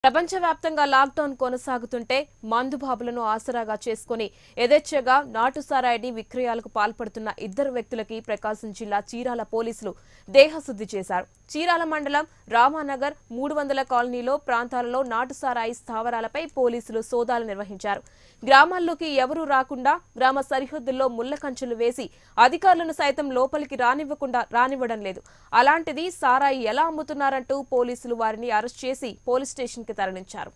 ప్రపంచవ్యాప్తంగా లాక్డౌన్ కొనసాగుతుంటే మందుబాబులను ఆసరాగా చేసుకుని యథేచ్ఛగా నాటుసారాయిని విక్రయాలకు పాల్పడుతున్న ఇద్దరు వ్యక్తులకి ప్రకాశం జిల్లా చీరాల పోలీసులు దేహశుద్ధి చేశారు చీరాల మండలం రామానగర్ మూడు వందల కాలనీలో ప్రాంతాలలో నాటుసారాయి స్థావరాలపై పోలీసులు సోదాలు నిర్వహించారు గ్రామాల్లోకి ఎవరూ రాకుండా గ్రామ సరిహద్దుల్లో ముళ్ల కంచెలు వేసి అధికారులను సైతం లోపలికి రానివ్వకుండా రానివ్వడం లేదు అలాంటిది సారాయి ఎలా అమ్ముతున్నారంటూ పోలీసులు వారిని అరెస్ట్ చేసి పోలీస్ స్టేషన్ కి తరలించారు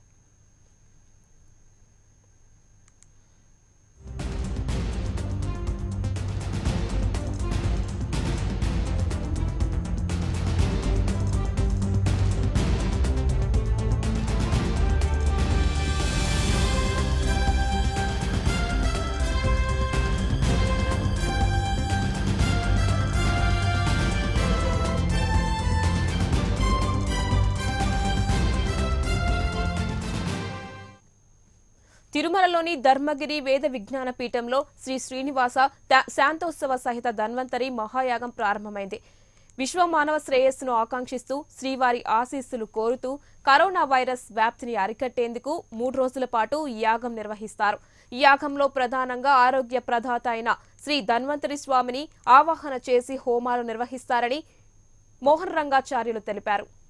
తిరుమలలోని ధర్మగిరి వేద విజ్ఞాన పీఠంలో శ్రీ శ్రీనివాస తా- శాంతోత్సవ సహిత ధన్వంతరి మహాయాగం ప్రారంభమైంది విశ్వ మానవ శ్రేయస్సును ఆకాంక్షిస్తూ శ్రీవారి ఆశీస్సులు కోరుతూ కరోనా వైరస్ వ్యాప్తిని అరికట్టేందుకు మూడు రోజుల పాటు ఈ యాగం నిర్వహిస్తారు ఈ యాగంలో ప్రధానంగా ఆరోగ్య ప్రదాత అయిన శ్రీ ధన్వంతరి స్వామిని ఆవాహన చేసి హోమాలు నిర్వహిస్తారని మోహన్ రంగాచార్యులు తెలిపారు